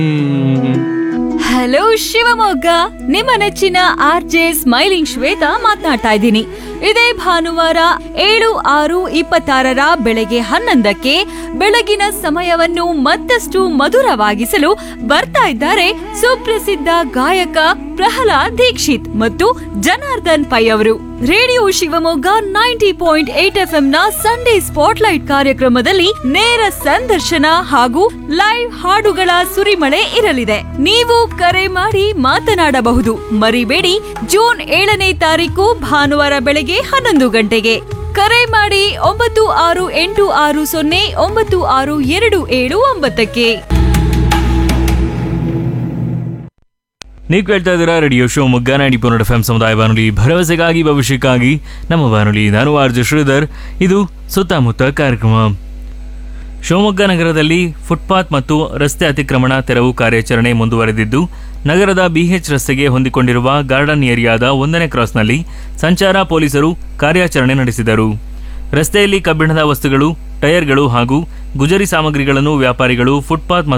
hello Shivamogga ನಿಮ್ಮ ನೆಚ್ಚಿನ R J smiling Shweta ಮಾತನಾಡ್ತಾ ಇದ್ದೀನಿ ಇದೇ ಭಾನುವಾರ ಏಳು ಆರು ಇಪ್ಪತ್ತಾರರ ಬೆಳಗ್ಗೆ ಹನ್ನೊಂದಕ್ಕೆ ಬೆಳಗಿನ ಸಮಯವನ್ನು ಮತ್ತಷ್ಟು ಮಧುರವಾಗಿಸಲು ಬರ್ತಾ ಇದ್ದಾರೆ ಸುಪ್ರಸಿದ್ಧ ಗಾಯಕ ಪ್ರಹ್ಲಾದ್ ದೀಕ್ಷಿತ್ ಮತ್ತು ಜನಾರ್ದನ್ ಪೈ ಅವರು radio Shivamogga ninety point eight F ನ ಸಂಡೇ ಸ್ಪಾಟ್ಲೈಟ್ ಕಾರ್ಯಕ್ರಮದಲ್ಲಿ ನೇರ ಸಂದರ್ಶನ ಹಾಗೂ ಲೈವ್ ಹಾಡುಗಳ ಸುರಿಮಳೆ ಇರಲಿದೆ ನೀವು ಕರೆ ಮಾಡಿ ಮಾತನಾಡಬಹುದು ಮರಿಬೇಡಿ ಜೂನ್ ಏಳನೇ ತಾರೀಕು ಭಾನುವಾರ ಬೆಳಗ್ಗೆ ಹನ್ನೊಂದು ಗಂಟೆಗೆ ಕರೆ ಮಾಡಿ ಒಂಬತ್ತು ಆರು ಎಂಟು ಆರು ಸೊನ್ನೆ ಒಂಬತ್ತು ಆರು ಎರಡು ಏಳು ಒಂಬತ್ತಕ್ಕೆ ನೀವು ಕೇಳ್ತಾ ಇದ್ದೀರಾ ರೇಡಿಯೋ ಶೋ ಮುಗ್ಗ ನೈಂಟಿ ಪೋನೆಟ್ ಎಫ್ ಎಂ ಸಮುದಾಯ ಬಾನುಲಿ ಭರವಸೆಗಾಗಿ ಭವಿಷ್ಯಕ್ಕಾಗಿ ನಮ್ಮ ಬಾನುಲಿ ನಾನು ಆರ್ ಜೆ ಶ್ರೀಧರ್ ಇದು ಸುತ್ತಮುತ್ತ ಕಾರ್ಯಕ್ರಮ ಶಿವಮೊಗ್ಗ ನಗರದಲ್ಲಿ ಫುಟ್ಪಾತ್ ಮತ್ತು ರಸ್ತೆ ಅತಿಕ್ರಮಣ ತೆರವು ಕಾರ್ಯಾಚರಣೆ ಮುಂದುವರೆದಿದ್ದು ನಗರದ ಬಿಎಚ್ ರಸ್ತೆಗೆ ಹೊಂದಿಕೊಂಡಿರುವ ಗಾರ್ಡನ್ ಏರಿಯಾದ ಒಂದನೇ ಕ್ರಾಸ್ನಲ್ಲಿ ಸಂಚಾರ ಪೊಲೀಸರು ಕಾರ್ಯಾಚರಣೆ ನಡೆಸಿದರು ರಸ್ತೆಯಲ್ಲಿ ಕಬ್ಬಿಣದ ವಸ್ತುಗಳು ಟೈರ್ಗಳು ಹಾಗೂ ಗುಜರಿ ಸಾಮಗ್ರಿಗಳನ್ನು ವ್ಯಾಪಾರಿಗಳು ಫುಟ್ಪಾತ್ ಮತ್ತು